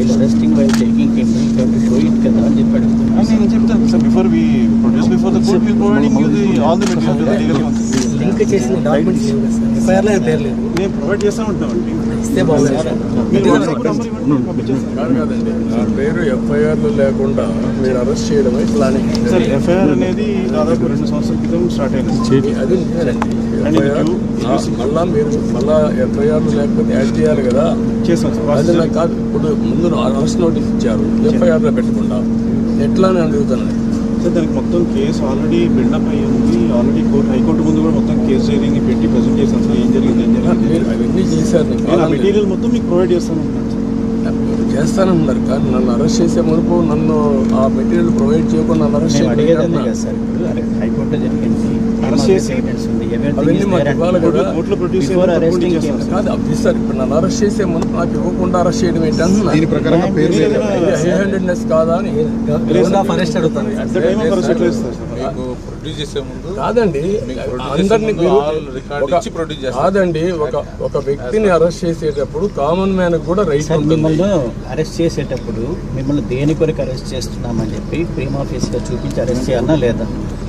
While arresting while taking camera show it కదా అని చెప్పి అడుగుతున్నాను నేను చెప్తాను sir before we produce before the court will providing you the all the material legal link చేసిన documents లేవు కదా సార్ ఎఫ్ఐఆర్లో పేరు లేదు నేను ప్రొవైడ్ చేస్తా ఉంటామండి ఇస్తే బాగుంది సార్ మీరు వాట్సాప్ నెంబర్ ఇవ్వండి పంపించేస్తాను కాదు కాదండి నా పేరు ఎఫ్ఐఆర్లు లేకుండా మీరు అరెస్ట్ చేయడమే ప్లానింగ్ సార్ ఎఫ్ఐఆర్ అనేది దాదాపు రెండు సంవత్సరాల క్రితం స్టార్ట్ అయింది అది నిజమేనండి And FIR you- నా- మళ్ళా మీరు మళ్ళా ఎఫ్ఐఆర్లు లేకపోతే యాడ్ చేయాలి కదా చేస్తాం సార్ అది process నాకు కాదు ఇప్పుడు ముందు అరెస్ట్ నోటీస్ ఇచ్చారు ఎఫ్ఐఆర్లో పెట్టకుండా ఎట్లా అని అడుగుతాను సార్ దానికి మొత్తం కేసు ఆల్రెడీ బిల్డప్ అయ్యి ఉంది ఆల్రెడీ కోర్టు హైకోర్టు ముందు కూడా మొత్తం కేసు జరిగింది పెట్టి ప్రజెంట్ చేశాను సార్ ఏం జరిగింది ఏం జరిగింది మీరు అవన్నీ చేశారు నేను నేను ఆ కాదనలేదు. మెటీరియల్ మొత్తం మీకు ప్రొవైడ్ చేస్తాను అంటున్నాను సార్. మీరు చేస్తానన్నారు కానీ నన్ను అరెస్ట్ చేసే మునుపు నన్ను ఆ మెటీరియల్ ప్రొవైడ్ చేయకుండా నన్ను అరెస్ట్ మేము అడిగేది అదే చేయడం కదా సార్ ఇప్పుడు అరె- హైకోర్టులో జరిగింది Arrest చేసి- ఎవిడెన్స్ ఉంది అవన్నీ మాకు ఇవ్వాలి కదా. కోర్టులో ప్రొడ్యూస్ బిఫోర్ అరెస్టింగ్ చేస్తాను సార్. కాదు అది సార్ ఇప్పుడు నన్ను అరెస్ట్ చేసే ముందు నాకు ఇవ్వకుండా అరెస్ట్ చేయడం ఏంటంటున్నా దీని ప్రకారంగా పేరు మీరు లేదు. ఏదైనా- హై హ్యాండెడ్నెస్ కాదా అని గ్రౌండ్ ఆఫ్ అరెస్ట్ అడుగుతాను At the time of arrest ఎట్లా ఇస్తారు సార్? మీకు ప్రొడ్యూస్ చేసే ముందు కాదండి మీకు produce అందరినీ చేసే ముందు మీరు- all record ఒక- ఇచ్చి produce చేస్తారు. కాదండి ఒక ఒక వ్యక్తిని అరెస్ట్ చేసేటప్పుడు కామన్ మ్యాన్ కూడా రైట్ సార్ ఉంటుంది మిమ్మల్ని అరెస్ట్ చేసేటప్పుడు మిమ్మల్ని దేని కొరకు అరెస్ట్ చేస్తున్నామని చెప్పి ప్రీమ్ ఆఫీస్గా చూపించి అరెస్ట్ చేయాలన్నా లేదా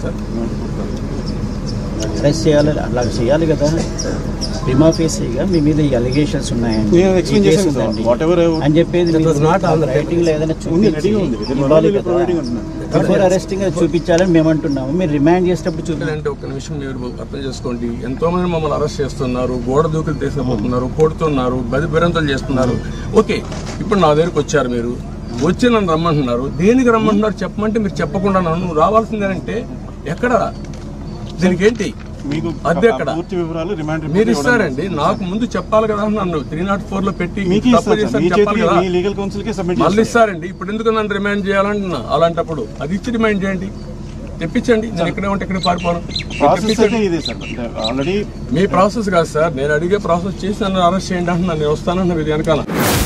అరెస్ట్ చేయాలి అలా చేయాలి కదా ప్రీమ్ ఆఫీసీగా మీ మీద ఈ అలిగేషన్స్ ఉన్నాయండి నేను explain ఈ కేసు చేశాను సార్. ఉందండి. Whatever I- అని చెప్పేది That was not on the writing లో ఏదైనా ఉంది చూపించి రెడీగా ఉంది Within one ఇవ్వాలి hour కదా providing అంటున్నాను. బిఫోర్ అరెస్టింగ్ చూపించాలని మేము అంటున్నాము మీరు రిమాండ్ చేసేటప్పుడు చూపించాలి అంటే ఒక నిమిషం మీరు అర్థం చేసుకోండి ఎంతో మంది మమ్మల్ని అరెస్ట్ చేస్తున్నారు గోడ దూకులు తీసుకుపోతున్నారు కొడుతున్నారు బది బెరంతలు చేస్తున్నారు ఓకే ఇప్పుడు నా దగ్గరికి వచ్చారు మీరు వచ్చి నన్ను రమ్మంటున్నారు దేనికి రమ్మంటున్నారు చెప్పమంటే మీరు చెప్పకుండా నన్ను రావాల్సిందేనంటే ఎక్కడ దీనికి ఏంటి మీకు అద్దె ఎక్కడ? పూర్తి వివరాలు రిమాండ్ రిపోర్ట్ మీరు ఇవ్వడం ఇస్తారండి నాకు ముందు చెప్పాలి కదా నన్ను త్రీ నాట్ ఫోర్ లో పెట్టి మీకు తప్పు ఇస్తారు సార్. చేశాను మీ చెప్పాలి చేతికి కదా మీ లీగల్ కౌన్సిల్ కి సబ్మిట్ మళ్ళీ చేస్తారు ఇస్తారండి ఇప్పుడు ఎందుకు నన్ను రిమాండ్ చేయాలంటున్నా అలాంటప్పుడు అది ఇచ్చి రిమైండ్ చేయండి తెప్పించండి నేను ఇక్కడే ఉంటే ఇక్కడ పారిపోను ప్రాసెస్ తెప్పించండి. అయితే ఇదే సార్ ఆల్రెడీ మీ ప్రాసెస్ కాదు సార్ నేను అడిగే ప్రాసెస్ చేసి నన్ను అరెస్ట్ చేయండి అంటున్నా నేను వస్తానన్న ఇది వెనకాల